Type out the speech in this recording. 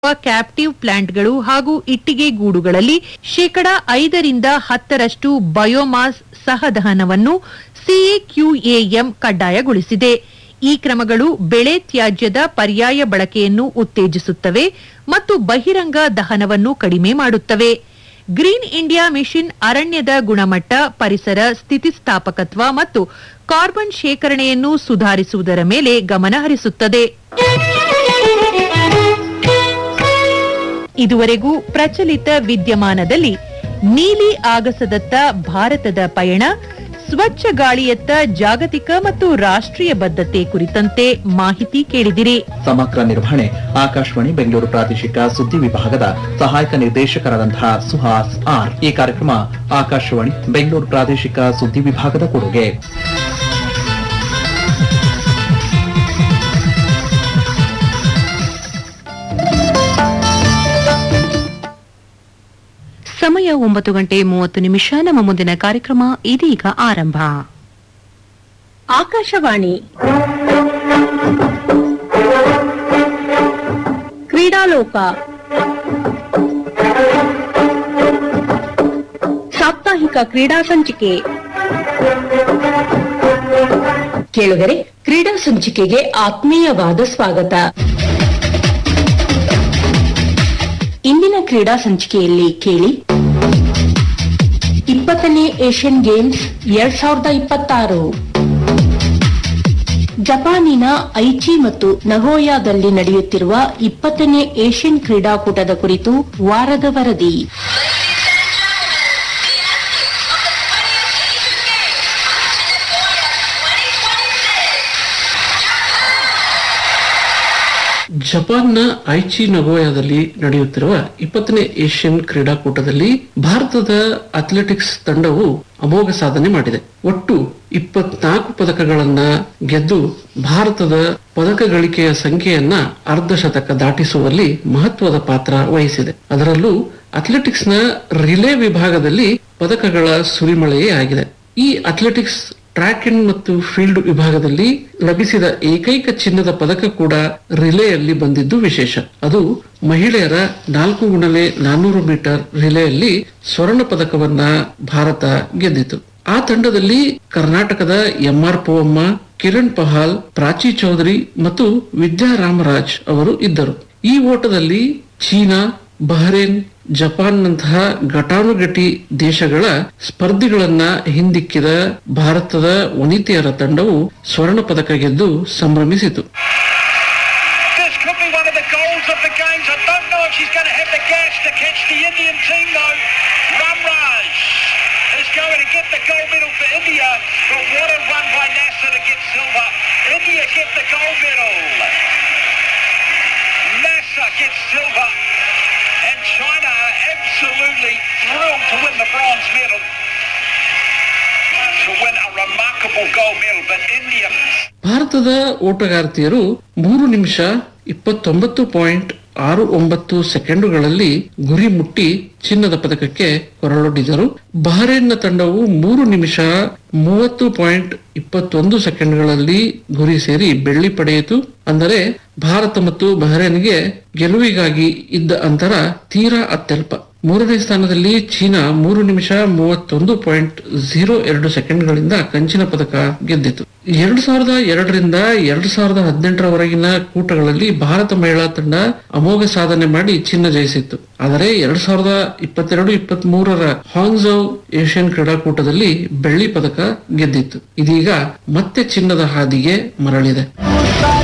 Captive ಪ್ಲಾಂಟ್ಗಳು ಹಾಗೂ ಇಟ್ಟಿಗೆ ಗೂಡುಗಳಲ್ಲಿ ಶೇಕಡ ಐದರಿಂದ ಹತ್ತರಷ್ಟು ಬಯೋಮಾಸ್ ಸಹದಹನವನ್ನು ಸಿಎಕ್ಯೂಎಎಂ ಕಡ್ಡಾಯಗೊಳಿಸಿದೆ ಈ ಕ್ರಮಗಳು ಬೆಳೆ ತ್ಯಾಜ್ಯದ ಪರ್ಯಾಯ ಬಳಕೆಯನ್ನು ಉತ್ತೇಜಿಸುತ್ತವೆ ಮತ್ತು ಬಹಿರಂಗ ದಹನವನ್ನು ಕಡಿಮೆ ಮಾಡುತ್ತವೆ ಗ್ರೀನ್ ಇಂಡಿಯಾ ಮಿಷನ್ ಅರಣ್ಯದ ಗುಣಮಟ್ಟ ಪರಿಸರ ಸ್ಥಿತಿಸ್ಥಾಪಕತ್ವ ಮತ್ತು ಕಾರ್ಬನ್ ಶೇಖರಣೆಯನ್ನು ಸುಧಾರಿಸುವುದರ ಮೇಲೆ ಗಮನ ಹರಿಸುತ್ತದೆ ಇದುವರೆಗೂ ಪ್ರಚಲಿತ ವಿದ್ಯಮಾನದಲ್ಲಿ ನೀಲಿ ಆಗಸದತ್ತ ಭಾರತದ ಪಯಣ ಸ್ವಚ್ಛ ಗಾಳಿಯತ್ತ ಜಾಗತಿಕ ಮತ್ತು ರಾಷ್ಟ್ರೀಯ ಬದ್ಧತೆ ಕುರಿತಂತೆ ಮಾಹಿತಿ ಕೇಳಿದಿರಿ ಸಮಗ್ರ ನಿರ್ವಹಣೆ ಆಕಾಶವಾಣಿ ಬೆಂಗಳೂರು ಪ್ರಾದೇಶಿಕ ಸುದ್ದಿ ವಿಭಾಗದ ಸಹಾಯಕ ನಿರ್ದೇಶಕರಾದಂತಹ ಸುಹಾಸ್ ಆರ್ ಈ ಕಾರ್ಯಕ್ರಮ ಆಕಾಶವಾಣಿ ಬೆಂಗಳೂರು ಪ್ರಾದೇಶಿಕ ಸುದ್ದಿ ವಿಭಾಗದ ಕೊಡುಗೆ ಸಮಯ ಒಂಬತ್ತು ಗಂಟೆ ಮೂವತ್ತು ನಿಮಿಷ ನಮ್ಮ ಮುಂದಿನ ಕಾರ್ಯಕ್ರಮ ಇದೀಗ ಆರಂಭ ಆಕಾಶವಾಣಿ ಕ್ರೀಡಾಲೋಕ ಸಾಪ್ತಾಹಿಕ ಕ್ರೀಡಾ ಸಂಚಿಕೆ ಕೇಳುಗರೆ ಕ್ರೀಡಾ ಸಂಚಿಕೆಗೆ ಆತ್ಮೀಯವಾದ ಸ್ವಾಗತ ಇಂದಿನ ಕ್ರೀಡಾ ಸಂಚಿಕೆಯಲ್ಲಿ ಕೇಳಿ ಇಪ್ಪತ್ತನೇ ಏಷ್ಯನ್ ಗೇಮ್ಸ್ ಎರಡ್ ಸಾವಿರದ ಇಪ್ಪತ್ತಾರು ಜಪಾನಿನ ಐಚಿ ಮತ್ತು ನಗೋಯಾದಲ್ಲಿ ನಡೆಯುತ್ತಿರುವ ಇಪ್ಪತ್ತನೇ ಏಷ್ಯನ್ ಕ್ರೀಡಾಕೂಟದ ಕುರಿತು ವಾರದ ವರದಿ ಜಪಾನ್ನ ಐಚಿ ನಗೋಯಾದಲ್ಲಿ ನಡೆಯುತ್ತಿರುವ ಇಪ್ಪತ್ತನೇ ಏಷ್ಯನ್ ಕ್ರೀಡಾಕೂಟದಲ್ಲಿ ಭಾರತದ ಅಥ್ಲೆಟಿಕ್ಸ್ ತಂಡವು ಅಮೋಘ ಸಾಧನೆ ಮಾಡಿದೆ ಒಟ್ಟು ಇಪ್ಪತ್ನಾಲ್ಕು ಪದಕಗಳನ್ನ ಗೆದ್ದು ಭಾರತದ ಪದಕ ಗಳಿಕೆಯ ಸಂಖ್ಯೆಯನ್ನ ಅರ್ಧ ಶತಕ ದಾಟಿಸುವಲ್ಲಿ ಮಹತ್ವದ ಪಾತ್ರ ವಹಿಸಿದೆ ಅದರಲ್ಲೂ ಅಥ್ಲೆಟಿಕ್ಸ್ನ ರಿಲೇ ವಿಭಾಗದಲ್ಲಿ ಪದಕಗಳ ಸುರಿಮಳೆಯೇ ಆಗಿದೆ ಈ ಅಥ್ಲೆಟಿಕ್ಸ್ ಟ್ರ್ಯಾಕ್ ಅಂಡ್ ಮತ್ತು ಫೀಲ್ಡ್ ವಿಭಾಗದಲ್ಲಿ ಲಭಿಸಿದ ಏಕೈಕ ಚಿನ್ನದ ಪದಕ ಕೂಡ ರಿಲೇಯಲ್ಲಿ ಬಂದಿದ್ದು ವಿಶೇಷ ಅದು ಮಹಿಳೆಯರ ನಾಲ್ಕು ಗುಣಲೆ ನಾನ್ನೂರು ಮೀಟರ್ ರಿಲೇಯಲ್ಲಿ ಸ್ವರ್ಣ ಪದಕವನ್ನ ಭಾರತ ಗೆದ್ದಿತು ಆ ತಂಡದಲ್ಲಿ ಕರ್ನಾಟಕದ ಎಂಆರ್ ಪೋವಮ್ಮ ಕಿರಣ್ ಪಹಾಲ್ ಪ್ರಾಚಿ ಚೌಧರಿ ಮತ್ತು ವಿದ್ಯಾ ರಾಮರಾಜ್ ಅವರು ಇದ್ದರು ಈ ಓಟದಲ್ಲಿ ಚೀನಾ ಬಹರೇನ್ ಜಪಾನ್ನಂತಹ ಘಟಾನುಘಟಿ ದೇಶಗಳ ಸ್ಪರ್ಧಿಗಳನ್ನ ಹಿಂದಿಕ್ಕಿದ ಭಾರತದ ವನಿತೆಯರ ತಂಡವು ಸ್ವರ್ಣ ಪದಕ ಗೆದ್ದು ಸಂಭ್ರಮಿಸಿತು This could be one of the goals of the games. I don't know if she's going to have the gas to catch the Indian team though. Ramraj is going to get the gold medal for India, but what a run by NASA to get silver. India get the gold medal. NASA gets silver. And China are absolutely thrilled to win the bronze medal. To win a remarkable gold medal, but India ಭಾರತದ ಓಟಗಾರ್ತಿಯರು ಮೂರು ನಿಮಿಷ ಇಪ್ಪತ್ತೊಂಬತ್ತು point ಆರು ಒಂಬತ್ತು ಸೆಕೆಂಡುಗಳಲ್ಲಿ ಗುರಿ ಮುಟ್ಟಿ ಚಿನ್ನದ ಪದಕಕ್ಕೆ ಹೊರಳೊಡ್ಡಿದರು ಬಹರೇನ್ನ ತಂಡವು ಮೂರು ನಿಮಿಷ ಮೂವತ್ತು ಪಾಯಿಂಟ್ ಇಪ್ಪತ್ತೊಂದು ಸೆಕೆಂಡ್ಗಳಲ್ಲಿ ಗುರಿ ಸೇರಿ ಬೆಳ್ಳಿ ಪಡೆಯಿತು ಅಂದರೆ ಭಾರತ ಮತ್ತು ಬಹರೇನ್ಗೆ ಗೆಲುವಿಗಾಗಿ ಇದ್ದ ಅಂತರ ತೀರಾ ಅತ್ಯಲ್ಪ ಮೂರನೇ ಸ್ಥಾನದಲ್ಲಿ ಚೀನಾ ಮೂರು ನಿಮಿಷ ಮೂವತ್ತೊಂದು ಪಾಯಿಂಟ್ ಝೀರೋ ಎರಡು ಸೆಕೆಂಡ್ಗಳಿಂದ ಕಂಚಿನ ಪದಕ ಗೆದ್ದಿತು ಎರಡು ಸಾವಿರದ ಎರಡರಿಂದ ಎರಡು ಸಾವಿರದ ಹದಿನೆಂಟರವರೆಗಿನ ಕೂಟಗಳಲ್ಲಿ ಭಾರತ ಮಹಿಳಾ ತಂಡ ಅಮೋಘ ಸಾಧನೆ ಮಾಡಿ ಚಿನ್ನ ಜಯಿಸಿತ್ತು ಆದರೆ ಎರಡ್ ಸಾವಿರದ ಇಪ್ಪತ್ತೆರಡು ಇಪ್ಪತ್ತ್ ಮೂರರ ಹಾಂಗ್ಝೌ ಏಷ್ಯನ್ ಕ್ರೀಡಾಕೂಟದಲ್ಲಿ ಬೆಳ್ಳಿ ಪದಕ ಗೆದ್ದಿತ್ತು ಇದೀಗ ಮತ್ತೆ ಚಿನ್ನದ ಹಾದಿಗೆ ಮರಳಿದೆ